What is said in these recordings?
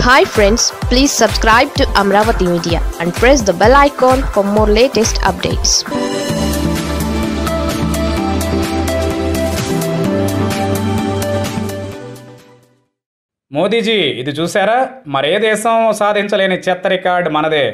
hi friends please subscribe to Amaravati media and press the bell icon for more latest updates Modiji ఇది చూసారా మరే దేశం సాధించలేని చెత్త రికార్డ్ మనదే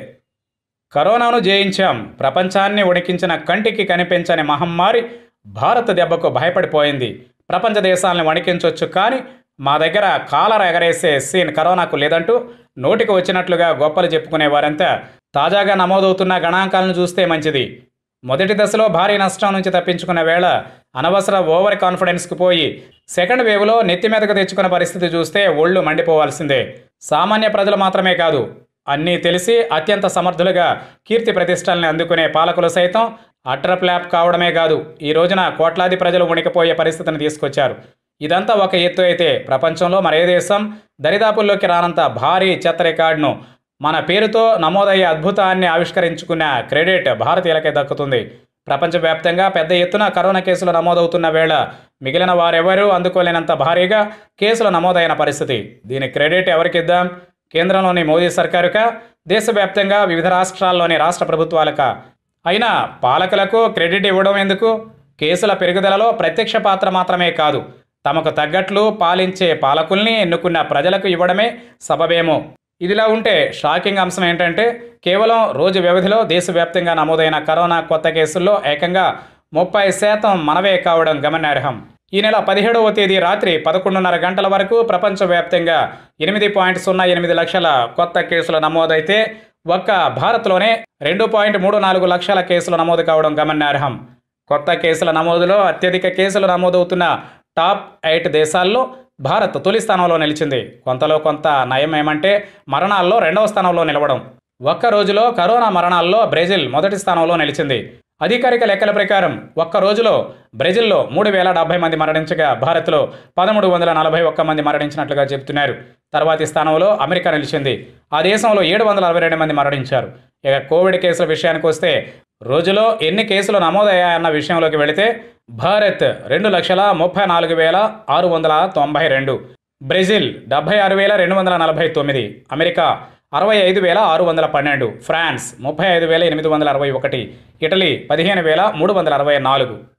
కరోనాను జయించాం ప్రపంచాన్ని ఉడికించిన కంటికి కనిపించని మహమ్మారి భారత్ దెబ్బకు భయపడిపోయింది ప్రపంచ దేశాలను వణికించవచ్చు కానీ మా దగ్గర కాలర ఎగరేసే సీన్ కరోనాకు లేదంటూ నోటికి వచ్చినట్లుగా గొప్పలు చెప్పుకునే వారంతా తాజాగా నమోదవుతున్న గణాంకాలను చూస్తే మంచిది మొదటి దశలో భారీ నష్టం నుంచి తప్పించుకున్న వేళ అనవసర ఓవర్ కాన్ఫిడెన్స్కి పోయి సెకండ్ వేవ్లో నెత్తి మీదకు తెచ్చుకున్న పరిస్థితి చూస్తే ఒళ్ళు మండిపోవాల్సిందే సామాన్య ప్రజలు మాత్రమే కాదు అన్నీ తెలిసి అత్యంత సమర్థులుగా కీర్తి ప్రతిష్టల్ని అందుకునే పాలకులు సైతం అట్రప్లాప్ కావడమే కాదు ఈ రోజున కోట్లాది ప్రజలు ఉణికిపోయే పరిస్థితిని తీసుకొచ్చారు ఇదంతా ఒక ఎత్తు అయితే ప్రపంచంలో మరే దేశం దరిదాపుల్లోకి రానంత భారీ చెత్త రికార్డును మన పేరుతో నమోదయ్యే అద్భుతాన్ని ఆవిష్కరించుకున్న క్రెడిట్ భారతీయులకే దక్కుతుంది ప్రపంచవ్యాప్తంగా పెద్ద ఎత్తున కరోనా కేసులు నమోదవుతున్న వేళ మిగిలిన వారెవరూ అందుకోలేనంత భారీగా కేసులు నమోదైన పరిస్థితి దీని క్రెడిట్ ఎవరికిద్దాం కేంద్రంలోని మోదీ సర్కారుకా దేశవ్యాప్తంగా వివిధ రాష్ట్రాల్లోని రాష్ట్ర ప్రభుత్వాలకా అయినా పాలకులకు క్రెడిట్ ఇవ్వడం ఎందుకు కేసుల పెరుగుదలలో ప్రత్యక్ష పాత్ర మాత్రమే కాదు తమకు తగ్గట్లు పాలించే పాలకుల్ని ఎన్నుకున్న ప్రజలకు ఇవ్వడమే సబబేమో ఇదిలా ఉంటే షాకింగ్ అంశం ఏంటంటే కేవలం రోజు వ్యవధిలో దేశవ్యాప్తంగా నమోదైన కరోనా కొత్త కేసుల్లో ఏకంగా ముప్పై శాతం మనవే కావడం గమనార్హం ఈ నెల పదిహేడవ తేదీ రాత్రి పదకొండున్నర గంటల వరకు ప్రపంచవ్యాప్తంగా ఎనిమిది పాయింట్ సున్నా ఎనిమిది లక్షల కొత్త కేసులు నమోదైతే ఒక్క భారత్లోనే రెండు పాయింట్ మూడు నాలుగు లక్షల కేసులు నమోదు కావడం గమనార్హం కొత్త కేసుల నమోదులో అత్యధిక కేసులు నమోదవుతున్న టాప్ ఎయిట్ దేశాల్లో భారత్ తొలి స్థానంలో నిలిచింది కొంతలో కొంత నయం ఏమంటే మరణాల్లో రెండవ స్థానంలో నిలవడం ఒక్క రోజులో కరోనా మరణాల్లో బ్రెజిల్ మొదటి స్థానంలో నిలిచింది అధికారిక లెక్కల ప్రకారం ఒక్క రోజులో బ్రెజిల్లో మూడు వేల డెబ్బై మంది మరణించగా భారత్లో పదమూడు వందల నలభై ఒక్క మంది మరణించినట్లుగా చెబుతున్నారు తర్వాతి స్థానంలో అమెరికా నిలిచింది ఆ దేశంలో ఏడు వందల అరవై రెండు మంది మరణించారు ఇక కోవిడ్ కేసుల విషయానికి వస్తే రోజులో ఎన్ని కేసులు నమోదయ్యాయన్న విషయంలోకి వెళితే భారత్ రెండు లక్షల ముప్పై నాలుగు వేల ఆరు వందల తొంభై రెండు బ్రెజిల్ డెబ్బై ఆరు వేల రెండు వందల నలభై తొమ్మిది అమెరికా అరవై ఐదు వేల ఆరు వందల పన్నెండు ఫ్రాన్స్ ముప్పై ఐదు వేల ఎనిమిది వందల అరవై ఒకటి ఇటలీ పదిహేను వేల మూడు వందల అరవై నాలుగు